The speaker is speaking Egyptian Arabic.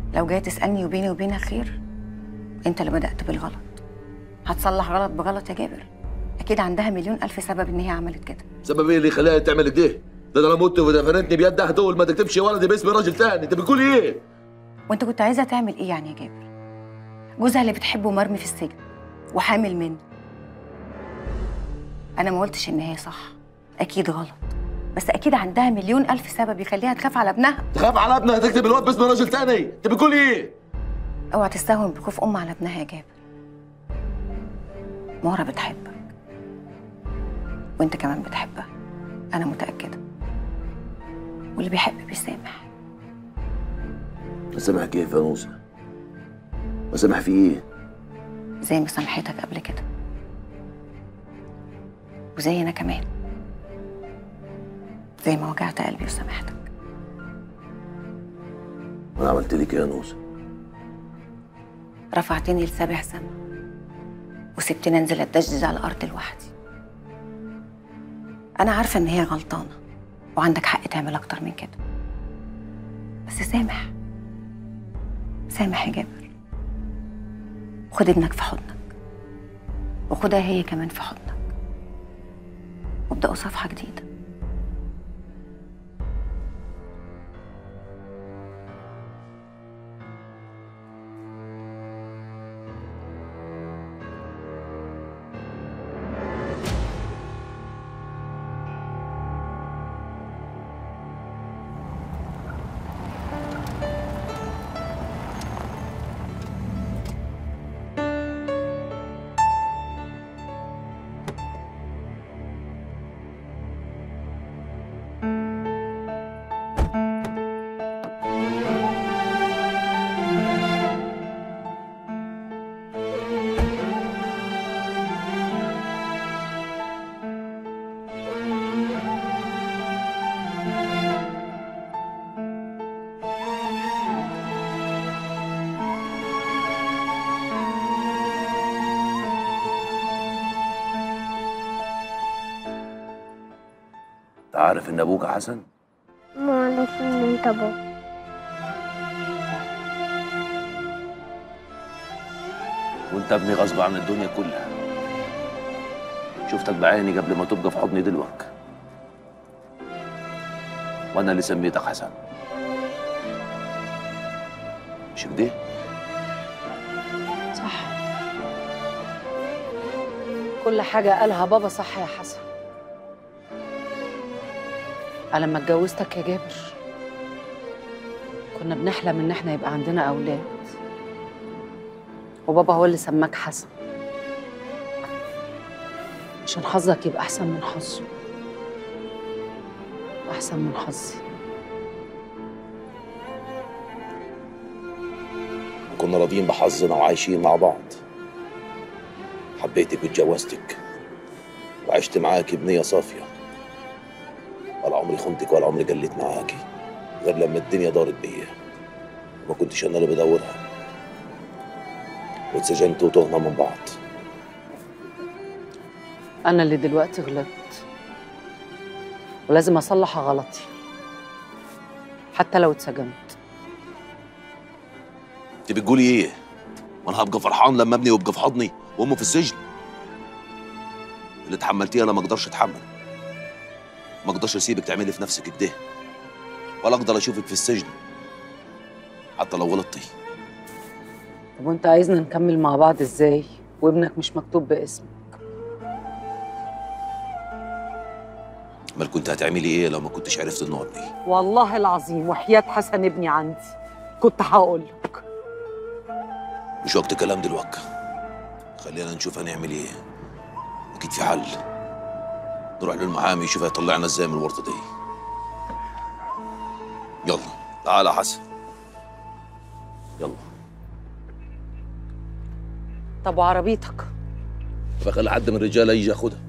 لو جاي تسالني وبيني وبينك خير انت اللي بدات بالغلط هتصلح غلط بغلط يا جابر اكيد عندها مليون الف سبب ان هي عملت كده سبب ايه اللي خلاها تعمل كده؟ ده انا مت ودفنتني بيدها دول ما تكتبش ولدي باسم راجل تاني انت بتقول ايه؟ وانت كنت عايزه تعمل ايه يعني يا جابر جوزها اللي بتحبه مرمي في السجن وحامل منه انا ما قلتش ان هي صح اكيد غلط بس اكيد عندها مليون الف سبب يخليها تخاف على ابنها تخاف على ابنها تكتب الواد باسم راجل تاني انت بتقول ايه؟ اوعى تستهون بخوف ام على ابنها يا جابر مهرة بتحبك وانت كمان بتحبها انا متاكده واللي بيحب بيسامح مسامح كيف يا نوسة؟ مسامح في ايه؟ زي ما سامحتك قبل كده وزي انا كمان زي ما وجعت قلبي وسامحتك انا عملت لك ايه يا نوسة؟ رفعتني لسابع سما وسبتني انزل اتدشدش على الارض لوحدي انا عارفه ان هي غلطانه وعندك حق تعمل اكتر من كده بس سامح سامح يا جابر خد ابنك في حضنك وخدها هي كمان في حضنك وابدأوا صفحة جديدة انت عارف ان ابوك حسن؟ معلش ان انت بابا وانت ابني غصب عن الدنيا كلها شفتك بعيني قبل ما تبقى في حضني دلوقتي وانا اللي سميتك حسن مش كده؟ صح كل حاجة قالها بابا صح يا حسن أنا لما اتجوزتك يا جابر كنا بنحلم إن احنا يبقى عندنا أولاد وبابا هو اللي سماك حسن عشان حظك يبقى أحسن من حظه وأحسن من حظي كنا راضيين بحظنا وعايشين مع بعض حبيتك واتجوزتك وعشت معاكي بنية صافية ولا عمري خنتك ولا عمري قلت معاكي غير لما الدنيا دارت بيا ما كنتش انا اللي بدورها واتسجنت وتهنا من بعض أنا اللي دلوقتي غلطت ولازم أصلح غلطي حتى لو اتسجنت انت بتقولي ايه؟ وانا هبقى فرحان لما ابني يبقى في حضني وامه في السجن اللي اتحملتيه انا ما اقدرش اتحمل ما اقدرش اسيبك تعملي في نفسك كده ولا اقدر اشوفك في السجن حتى لو غلطتي طب وأنت عايزنا نكمل مع بعض إزاي وابنك مش مكتوب باسمك امال كنت هتعملي ايه لو ما كنتش عرفت انه ابني والله العظيم وحياة حسن ابني عندي كنت هقول لك مش وقت كلام دلوقتي خلينا نشوف هنعمل ايه اكيد في حل نروح للمحامي يشوف هيطلعنا ازاي من الورطه دي يلا تعال يا حسن يلا طب وعربيتك بخلي حد من الرجاله يجي ياخدها